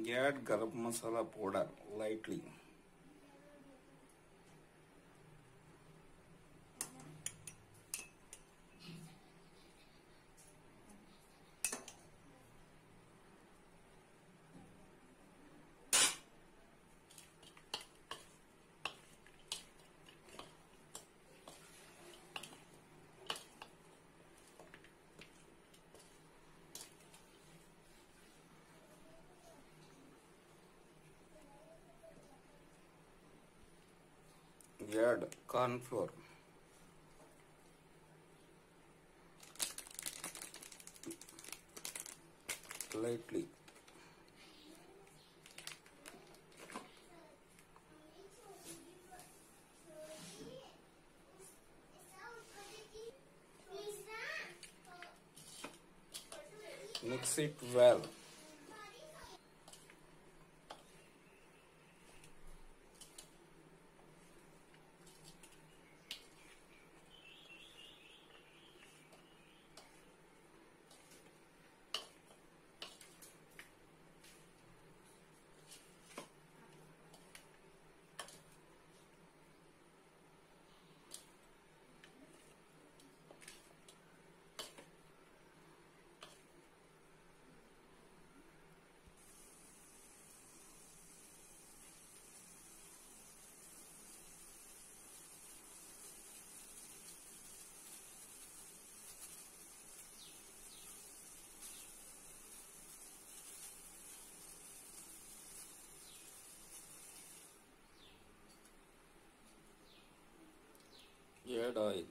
Add garam masala powder lightly. Add corn flour. Lightly. Mix it well. Add oil.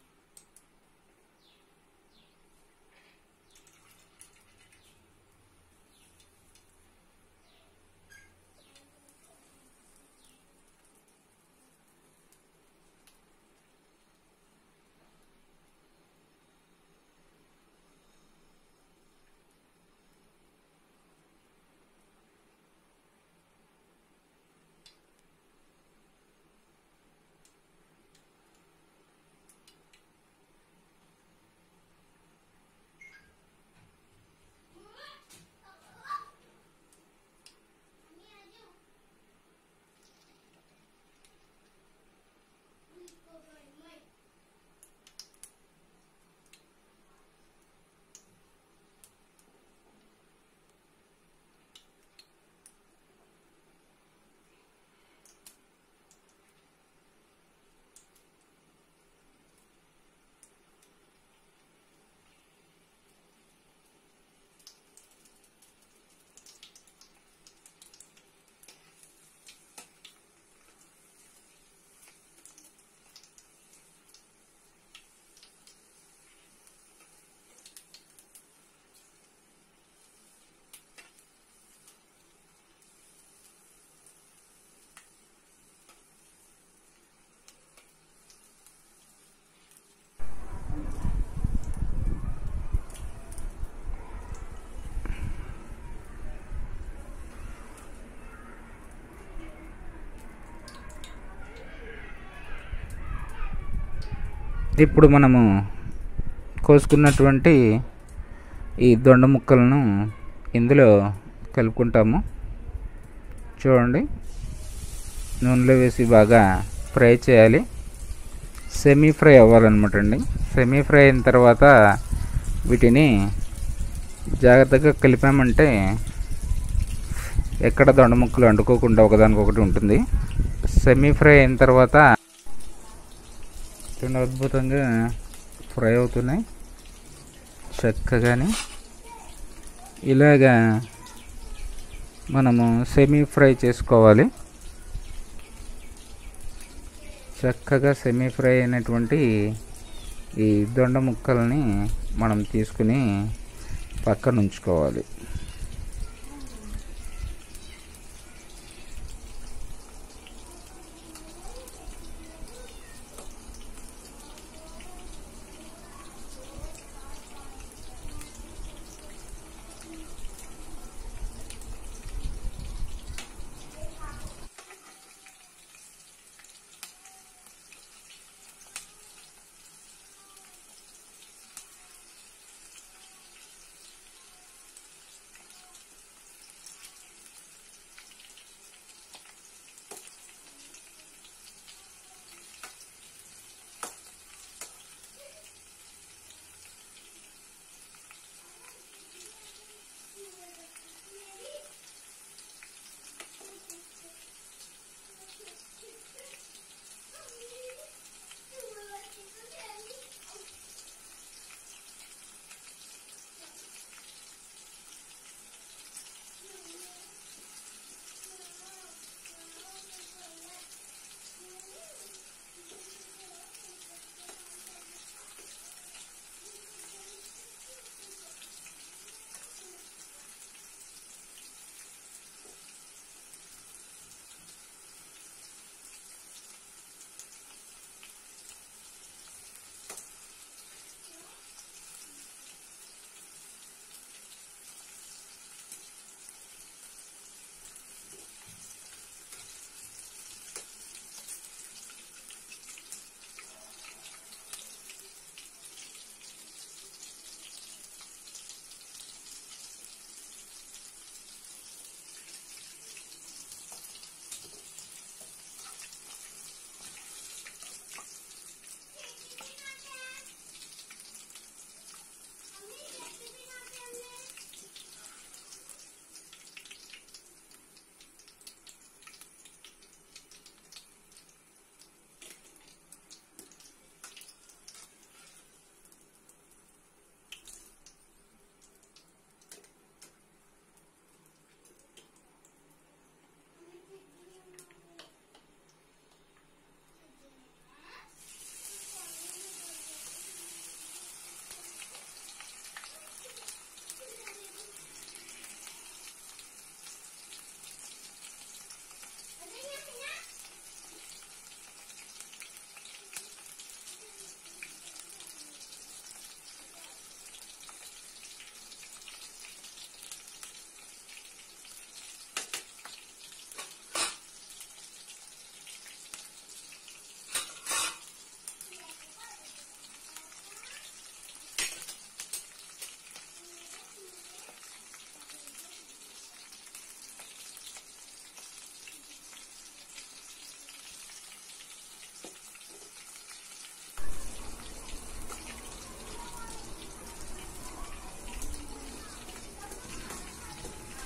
ఇప్పుడు మనము కోసుకున్నటువంటి ఈ దొండ ముక్కలను ఇందులో కలుపుకుంటాము చూడండి నూనెలో వేసి బాగా ఫ్రై చేయాలి సెమీ ఫ్రై అవ్వాలన్నమాట అండి సెమీ ఫ్రై అయిన తర్వాత వీటిని జాగ్రత్తగా కలిపామంటే ఎక్కడ దొండ ముక్కలు అంటుకోకుండా ఒకదానికొకటి ఉంటుంది సెమీ ఫ్రై అయిన తర్వాత రెండు అద్భుతంగా ఫ్రై అవుతున్నాయి చక్కగాని ఇలాగా మనము సెమీ ఫ్రై చేసుకోవాలి చక్కగా సెమీ ఫ్రై అయినటువంటి ఈ దొండ ముక్కల్ని మనం తీసుకుని పక్కన ఉంచుకోవాలి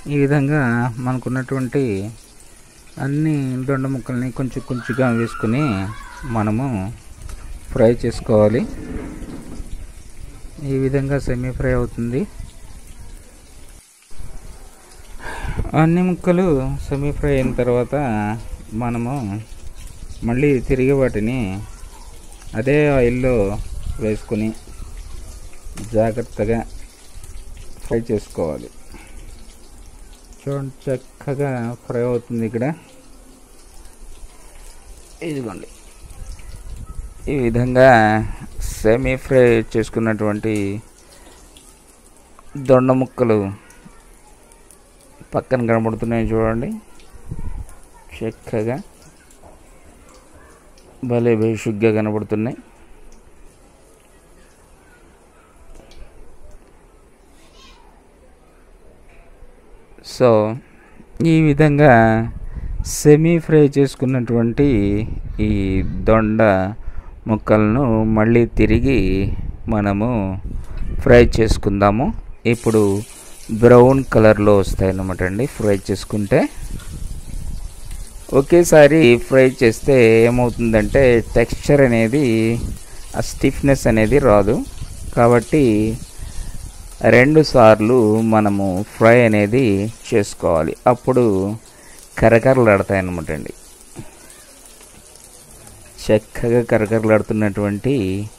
ఈ విధంగా మనకున్నటువంటి అన్ని దొండ ముక్కల్ని కొంచెం కొంచెంగా వేసుకుని మనము ఫ్రై చేసుకోవాలి ఈ విధంగా సెమీ ఫ్రై అవుతుంది అన్ని ముక్కలు సెమీ ఫ్రై అయిన తర్వాత మనము మళ్ళీ తిరిగి వాటిని అదే ఆయిల్లో వేసుకుని జాగ్రత్తగా ఫ్రై చేసుకోవాలి చూడండి చక్కగా ఫ్రై అవుతుంది ఇక్కడ ఇదిగోండి ఈ విధంగా సెమీ ఫ్రై చేసుకున్నటువంటి దొండ ముక్కలు పక్కన కనబడుతున్నాయి చూడండి చక్కగా భలే బేషుగ్గా కనబడుతున్నాయి సో ఈ విధంగా సెమీ ఫ్రై చేసుకున్నటువంటి ఈ దొండ ముక్కలను మళ్ళీ తిరిగి మనము ఫ్రై చేసుకుందాము ఇప్పుడు బ్రౌన్ కలర్లో వస్తాయి అన్నమాట అండి ఫ్రై చేసుకుంటే ఒకేసారి ఫ్రై చేస్తే ఏమవుతుందంటే టెక్స్చర్ అనేది ఆ స్టిఫ్నెస్ అనేది రాదు కాబట్టి రెండు సార్లు మనము ఫ్రై అనేది చేసుకోవాలి అప్పుడు కరకరలాడతాయి అన్నమాట అండి చక్కగా కరకరలాడుతున్నటువంటి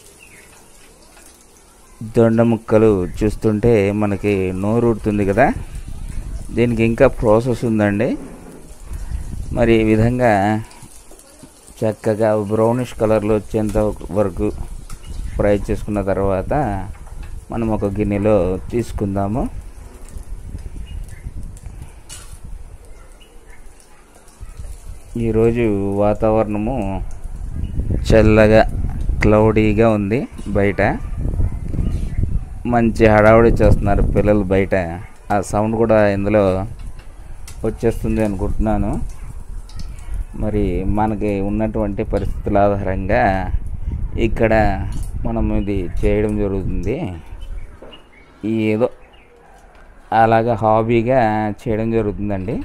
దొండ ముక్కలు చూస్తుంటే మనకి నోరు ఊడుతుంది కదా దీనికి ఇంకా ప్రాసెస్ ఉందండి మరి ఈ విధంగా చక్కగా బ్రౌనిష్ కలర్లో వచ్చేంత వరకు ఫ్రై చేసుకున్న తర్వాత మనం ఒక గిన్నెలో తీసుకుందాము ఈరోజు వాతావరణము చల్లగా క్లౌడీగా ఉంది బయట మంచి హడావుడి చేస్తున్నారు పిల్లలు బయట ఆ సౌండ్ కూడా ఇందులో వచ్చేస్తుంది అనుకుంటున్నాను మరి మనకి ఉన్నటువంటి పరిస్థితుల ఆధారంగా ఇక్కడ మనం ఇది చేయడం జరుగుతుంది ఏదో అలాగా హాబీగా చేయడం జరుగుతుందండి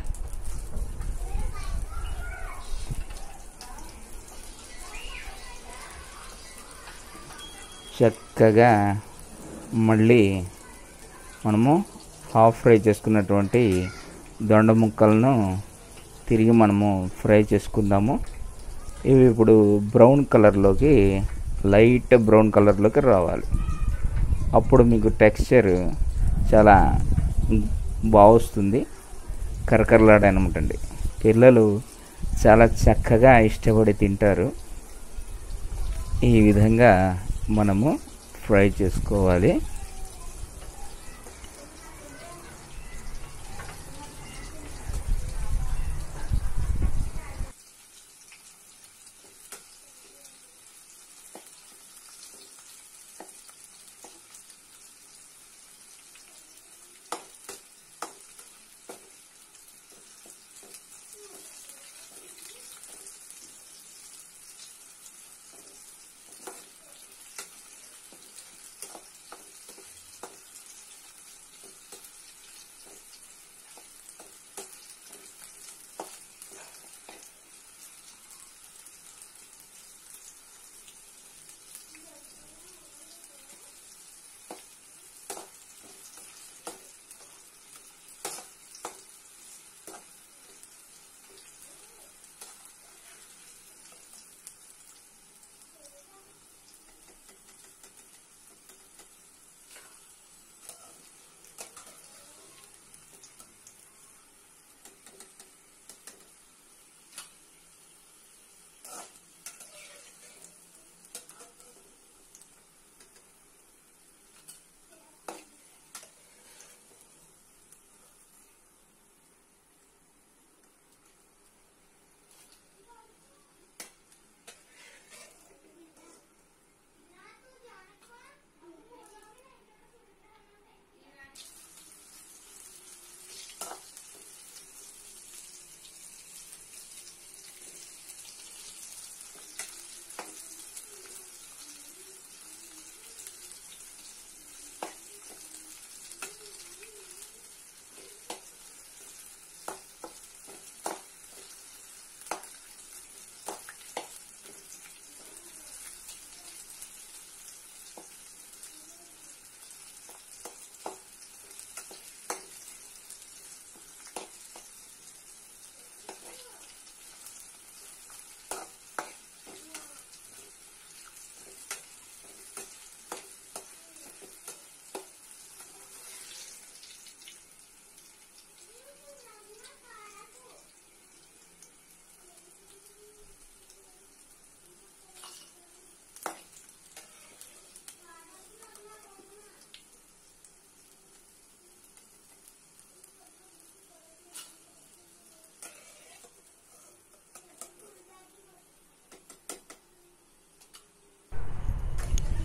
చక్కగా మళ్ళీ మనము హాఫ్ ఫ్రై చేసుకున్నటువంటి దొండ ముక్కలను తిరిగి మనము ఫ్రై చేసుకుందాము ఇవి ఇప్పుడు బ్రౌన్ కలర్లోకి లైట్ బ్రౌన్ కలర్లోకి రావాలి అప్పుడు మీకు టెక్స్చర్ చాలా బాగుస్తుంది కరకరలాడనమాట పిల్లలు చాలా చక్కగా ఇష్టపడి తింటారు ఈ విధంగా మనము ఫ్రై చేసుకోవాలి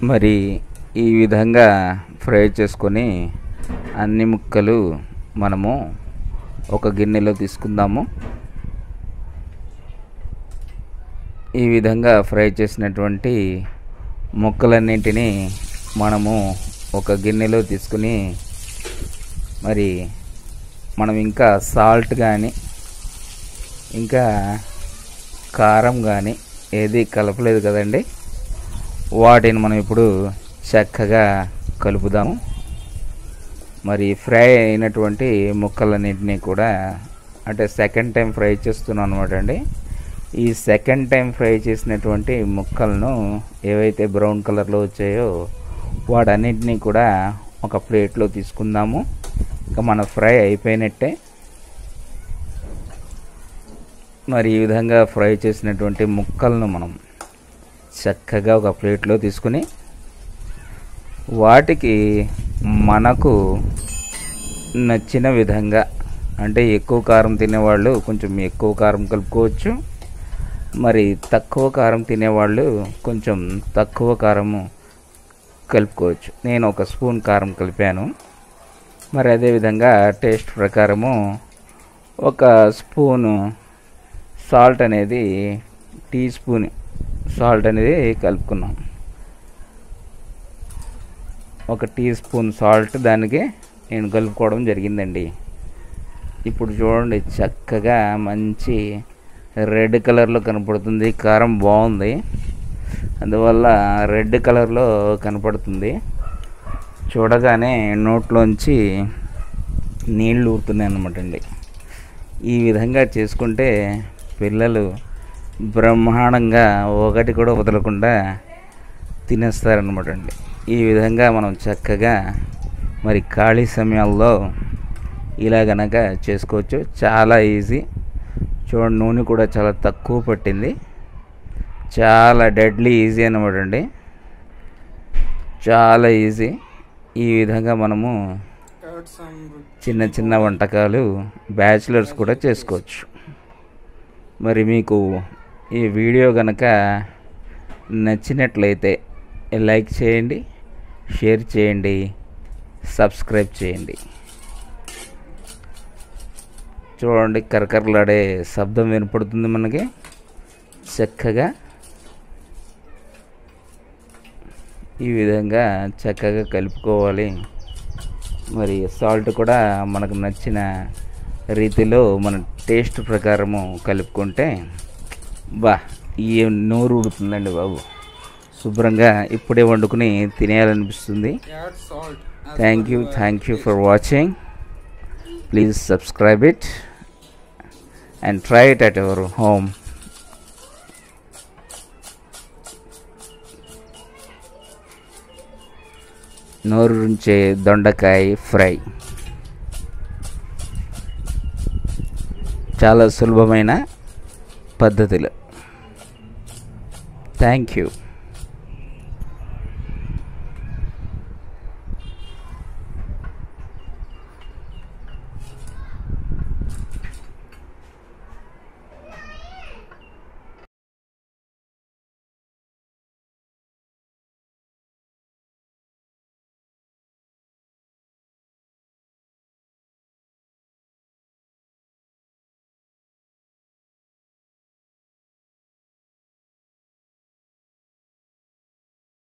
మరి ఈ విధంగా ఫ్రై చేసుకొని అన్ని ముక్కలు మనము ఒక గిన్నెలో తీసుకుందాము ఈ విధంగా ఫ్రై చేసినటువంటి ముక్కలన్నింటినీ మనము ఒక గిన్నెలో తీసుకుని మరి మనం ఇంకా సాల్ట్ కానీ ఇంకా కారం కానీ ఏది కలపలేదు కదండి వాటిని మనం ఇప్పుడు చక్కగా కలుపుదాము మరి ఫ్రై అయినటువంటి ముక్కలన్నింటినీ కూడా అంటే సెకండ్ టైం ఫ్రై చేస్తున్నాం అనమాట అండి ఈ సెకండ్ టైం ఫ్రై చేసినటువంటి ముక్కలను ఏవైతే బ్రౌన్ కలర్లో వచ్చాయో వాటన్నింటినీ కూడా ఒక ప్లేట్లో తీసుకుందాము ఇంకా మన ఫ్రై అయిపోయినట్టే మరి ఈ విధంగా ఫ్రై చేసినటువంటి ముక్కలను మనం చక్కగా ఒక ప్లేట్లో తీసుకుని వాటికి మనకు నచ్చిన విధంగా అంటే ఎక్కువ కారం తినేవాళ్ళు కొంచెం ఎక్కువ కారం కలుపుకోవచ్చు మరి తక్కువ కారం తినేవాళ్ళు కొంచెం తక్కువ కారము కలుపుకోవచ్చు నేను ఒక స్పూన్ కారం కలిపాను మరి అదేవిధంగా టేస్ట్ ప్రకారము ఒక స్పూను సాల్ట్ అనేది టీ స్పూన్ సాల్ట్ అనేది కలుపుకున్నాం ఒక టీ స్పూన్ సాల్ట్ దానికి నేను కలుపుకోవడం జరిగిందండి ఇప్పుడు చూడండి చక్కగా మంచి రెడ్ కలర్లో కనపడుతుంది కారం బాగుంది అందువల్ల రెడ్ కలర్లో కనపడుతుంది చూడగానే నోట్లోంచి నీళ్ళు ఊరుతున్నాయి అన్నమాట అండి ఈ విధంగా చేసుకుంటే పిల్లలు బ్రహ్మాండంగా ఒకటి కూడా వదలకుండా తినేస్తారనమాట అండి ఈ విధంగా మనం చక్కగా మరి ఖాళీ సమయాల్లో ఇలా గనక చేసుకోవచ్చు చాలా ఈజీ చూడండి నూనె కూడా చాలా తక్కువ పట్టింది చాలా డెడ్లీ ఈజీ అనమాట అండి చాలా ఈజీ ఈ విధంగా మనము Add some చిన్న చిన్న వంటకాలు బ్యాచిలర్స్ కూడా చేసుకోవచ్చు మరి మీకు ఈ వీడియో కనుక నచ్చినట్లయితే లైక్ చేయండి షేర్ చేయండి సబ్స్క్రైబ్ చేయండి చూడండి కరకరలాడే శబ్దం వినపడుతుంది మనకి చక్కగా ఈ విధంగా చక్కగా కలుపుకోవాలి మరి సాల్ట్ కూడా మనకు నచ్చిన రీతిలో మన టేస్ట్ ప్రకారము కలుపుకుంటే బా ఈ నోరు ఉడుతుందండి బాబు శుభ్రంగా ఇప్పుడే వండుకుని తినేయాలనిపిస్తుంది add salt. as thank per you your thank you taste. For watching please subscribe it and try it at our home నోరు నుంచే దొండకాయ ఫ్రై చాలా సులభమైన పద్ధతిలో థ్యాంక్ యూ